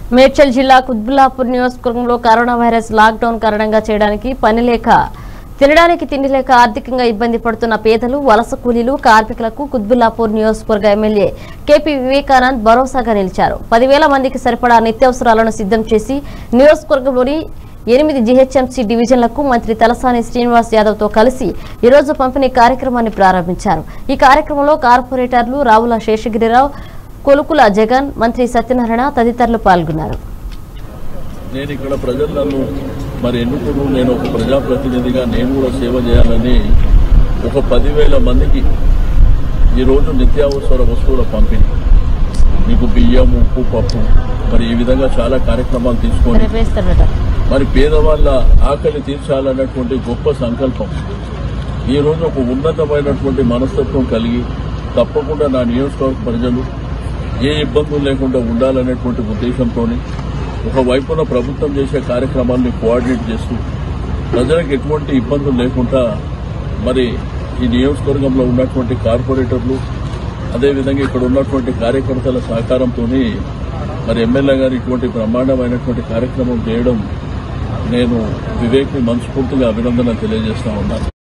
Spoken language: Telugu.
మేడ్చల్ జిల్లా కుత్బుల్లాపూర్ నియోజకవర్గంలో కరోనా వైరస్ లాక్డౌన్ కారణంగా చేయడానికి పని లేక తినడానికి తిండి లేక ఆర్థికంగా ఇబ్బంది పడుతున్న పేదలు వలస కూలీలు కార్మికులకు కుత్బుల్లాపూర్ నియోజకవర్గ ఎమ్మెల్యే కేపీ వివేకానంద్ భరోసాగా నిలిచారు పదివేల మందికి సరిపడా నిత్యావసరాలను సిద్ధం చేసి నియోజకవర్గంలోని ఎనిమిది జీహెచ్ఎంసీ డివిజన్లకు మంత్రి తలసాని శ్రీనివాస్ యాదవ్ తో కలిసి ఈ రోజు పంపిణీ కార్యక్రమాన్ని ప్రారంభించారు ఈ కార్యక్రమంలో కార్పొరేటర్లు రావుల శేషగిరిరావు కొలుకుల జగన్ మంత్రి సత్యనారాయణ తదితరులు పాల్గొన్నారు నేను ఇక్కడ ప్రజలు నన్ను మరి ఎన్నుకుని నేను ఒక ప్రజాప్రతినిధిగా నేను కూడా సేవ చేయాలని ఒక పదివేల మందికి ఈరోజు నిత్యావసర వస్తువుల పంపిణీ మీకు బియ్యం ఉప్పు పప్పు మరి ఈ విధంగా చాలా కార్యక్రమాలు తీసుకొని మరి పేదవాళ్ళ ఆకలి తీర్చాలన్నటువంటి గొప్ప సంకల్పం ఈ రోజు ఒక ఉన్నతమైనటువంటి మనస్తత్వం కలిగి తప్పకుండా నా నియోజకవర్గ ప్రజలు ఏ ఇబ్బందులు లేకుండా ఉండాలనేటువంటి ఉద్దేశంతో ఒకవైపున ప్రభుత్వం చేసే కార్యక్రమాల్ని కోఆర్డినేట్ చేస్తూ ప్రజలకు ఎటువంటి ఇబ్బందులు లేకుండా మరి ఈ నియోజకవర్గంలో ఉన్నటువంటి కార్పొరేటర్లు అదేవిధంగా ఇక్కడ ఉన్నటువంటి కార్యకర్తల సహకారంతో మరి ఎమ్మెల్యే గారు ఇటువంటి బ్రహ్మాండమైనటువంటి కార్యక్రమం చేయడం నేను వివేక్ని మనస్ఫూర్తిగా అభినందన తెలియజేస్తా ఉన్నాను